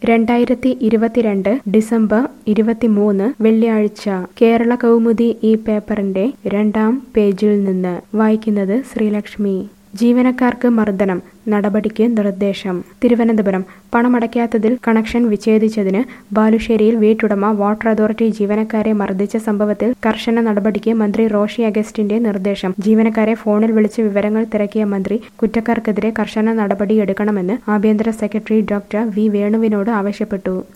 രണ്ടായിരത്തി ഇരുപത്തിരണ്ട് ഡിസംബർ ഇരുപത്തിമൂന്ന് വെള്ളിയാഴ്ച കേരള കൗമുദി ഈ പേപ്പറിന്റെ രണ്ടാം പേജിൽ നിന്ന് വായിക്കുന്നത് ശ്രീലക്ഷ്മി ജീവനക്കാർക്ക് മർദ്ദനം നടപടിക്ക് നിർദ്ദേശം തിരുവനന്തപുരം പണമടയ്ക്കാത്തതിൽ കണക്ഷൻ വിച്ഛേദിച്ചതിന് ബാലുശ്ശേരിയിൽ വീട്ടുടമ വാട്ടർ അതോറിറ്റി ജീവനക്കാരെ മർദ്ദിച്ച സംഭവത്തിൽ കർശന നടപടിക്ക് മന്ത്രി റോഷി അഗസ്റ്റിന്റെ നിർദ്ദേശം ജീവനക്കാരെ ഫോണിൽ വിളിച്ച് വിവരങ്ങൾ തിരക്കിയ മന്ത്രി കുറ്റക്കാർക്കെതിരെ കർശന നടപടിയെടുക്കണമെന്ന് ആഭ്യന്തര സെക്രട്ടറി ഡോക്ടർ വി വേണുവിനോട് ആവശ്യപ്പെട്ടു